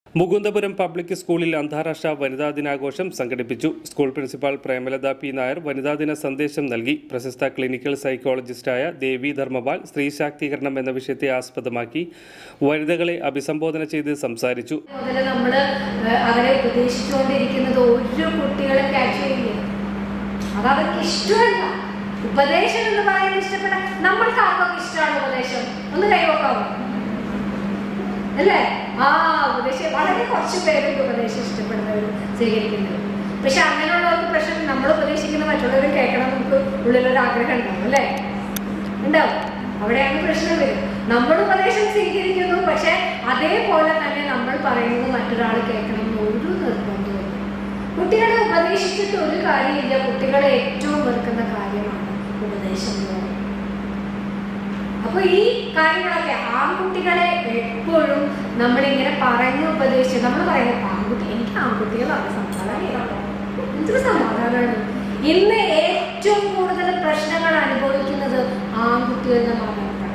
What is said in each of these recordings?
Mukundapuram public സ്കൂളിൽ അന്താരാഷ്ട്ര വനിതാ ദിനാഘോഷം സംഘടിപ്പിച്ചു school principal Premalatha P Nair വനിതാ ദിന സന്ദേശം നൽകി പ്രശസ്ത ക്ലിനിക്കൽ സൈക്കോളജിസ്റ്റായ ദേവി ധർമ്മപാൽ സ്ത്രീ ശാക്തീകരണം എന്ന വിഷയത്തെ ആസ്പദമാക്കി വനിതകളെ അഭിസംബോധന ചെയ്ത് സംസാരിച്ചു മുതൽ നമ്മൾ അവരെ ഉപദേശിച്ചുകൊണ്ടിരിക്കുന്നത് ഒരു കുട്ടികളെ ക്യാച്ച് ചെയ്യില്ല അത് അവർക്ക് ഇഷ്ടമല്ല ഉപദേശം എന്ന് പറയുന്നത് ഇഷ്ടപ്പെട്ട നമ്മൾക്ക് ആർക്കൊക്കെ ഇഷ്ടമാണ് ഉപദേശം ഒന്ന് കൈവക്കാമോ അല്ലേ ആ ഉപദേശം വളരെ കുറച്ച് പേർക്ക് ഉപദേശം ഇഷ്ടപ്പെടുന്നവരും സ്വീകരിക്കുന്നവരും പക്ഷെ അങ്ങനെയുള്ളവർക്ക് പ്രശ്നം നമ്മൾ ഉപദേശിക്കുന്ന മറ്റുള്ളവർ കേൾക്കണം നമുക്ക് ഉള്ളിലൊരു ആഗ്രഹം ഉണ്ടാവും അല്ലേ ഉണ്ടാവും അവിടെയാണ് പ്രശ്നം വരും നമ്മൾ ഉപദേശം സ്വീകരിക്കുന്നു പക്ഷെ അതേപോലെ തന്നെ നമ്മൾ പറയുന്നത് മറ്റൊരാൾ കേൾക്കണം എന്ന് ഒരു നിർബന്ധവും കുട്ടികളെ ഉപദേശിച്ചിട്ട് ഒരു കാര്യമില്ല കുട്ടികളെ ഏറ്റവും വെറുക്കുന്ന കാര്യമാണ് ഉപദേശം എന്ന് പറയുന്നത് അപ്പൊ ഈ കാര്യങ്ങളൊക്കെ ആൺകുട്ടികളെ എപ്പോഴും നമ്മളിങ്ങനെ പറഞ്ഞ് ഉപദേശിച്ച് നമ്മൾ പറയുന്നത് ആൺകുട്ടി എനിക്ക് ആൺകുട്ടികളാണ് സമാധാനം എന്തൊരു സമാധാനമാണ് ഇന്ന് ഏറ്റവും കൂടുതൽ പ്രശ്നങ്ങൾ അനുഭവിക്കുന്നത് ആൺകുട്ടികളുടെ മാതാപിതാക്കൾ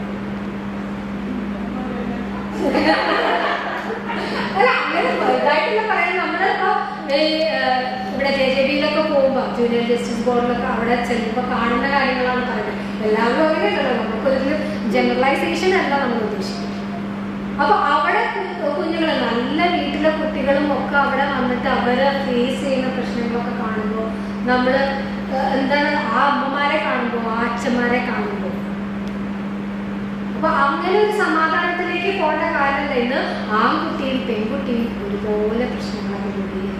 അല്ല അങ്ങനെ വലുതായിട്ടുള്ള പറയാൻ നമ്മളിപ്പോ ഈ, ഏഹ്, ഇവിടെ ജെ ജെ ബിയിലൊക്കെ പോകുമ്പോ ജൂനിയർ ജസ്റ്റിസ് ബോർഡിലൊക്കെ അവിടെ ചെല്ലുമ്പോ കാണുന്ന കാര്യങ്ങളാണ് പറയുന്നത് എല്ലാവരും അങ്ങനെയല്ലല്ലോ നമുക്കൊരു ജനറലൈസേഷൻ അല്ല നമ്മൾ ഉദ്ദേശിക്കുന്നത് അപ്പൊ അവിടെ കുഞ്ഞുങ്ങൾ നല്ല വീട്ടിലെ കുട്ടികളും ഒക്കെ അവിടെ വന്നിട്ട് അവര് ഫേസ് ചെയ്യുന്ന പ്രശ്നങ്ങളൊക്കെ കാണുമ്പോൾ നമ്മള് ഏഹ്, എന്താണ് ആ അമ്മമാരെ കാണുമ്പോൾ ആ അച്ഛന്മാരെ കാണുമ്പോൾ അപ്പൊ അങ്ങനെ ഒരു സമാധാനത്തിലേക്ക് പോകേണ്ട കാര്യമല്ല ഇന്ന് ആൺകുട്ടിയും പെൺകുട്ടിയും ഒരുപോലെ പ്രശ്നങ്ങൾ അഭിമുഖീകരിക്കും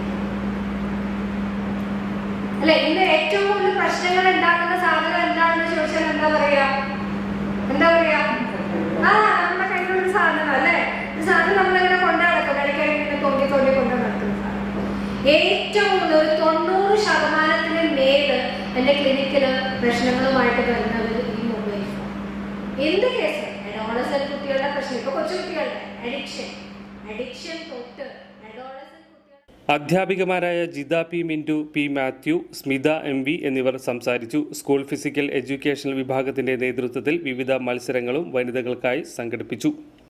അല്ലെ ഇന്ന് ഏറ്റവും കൂടുതൽ പ്രശ്നങ്ങൾ ഉണ്ടാക്കുന്ന സാധനം എന്താണെന്ന് ചോദിച്ചാൽ എന്താ പറയാ എന്താ പറയാ ആ നമ്മുടെ കയ്യിലുള്ള സാധനം അല്ലേ ഒരു സാധനം നമ്മളിങ്ങനെ കൊണ്ടു നടക്കും ഇടയ്ക്കിടയ്ക്ക് ഇങ്ങനെ തോണ്ടി തോണ്ടി കൊണ്ട് നടക്കുന്ന സാധനം ഏറ്റവും കൂടുതൽ ഒരു തൊണ്ണൂറ് ശതമാനത്തിന് മേല് എന്റെ ക്ലിനിക്കില് പ്രശ്നങ്ങളുമായിട്ട് വരുന്നവർ ഈ മൊബൈൽ ഫോൺ എന്ത് കേസ് അഡോളസൻ കുട്ടികളുടെ പ്രശ്നം ഇപ്പൊ കൊച്ചു കുട്ടികളുടെ അഡിക്ഷൻ അഡിക്ഷൻ തൊട്ട് അഡോളസൻ കുട്ടികൾ അധ്യാപികമാരായ Jitha P Mintu P Mathew Smitha M V എന്നിവർ സംസാരിച്ചു സ്കൂൾ ഫിസിക്കൽ എഡ്യൂക്കേഷണൽ വിഭാഗത്തിന്റെ നേതൃത്വത്തിൽ വിവിധ മത്സരങ്ങളും വനിതകൾക്കായി സംഘടിപ്പിച്ചു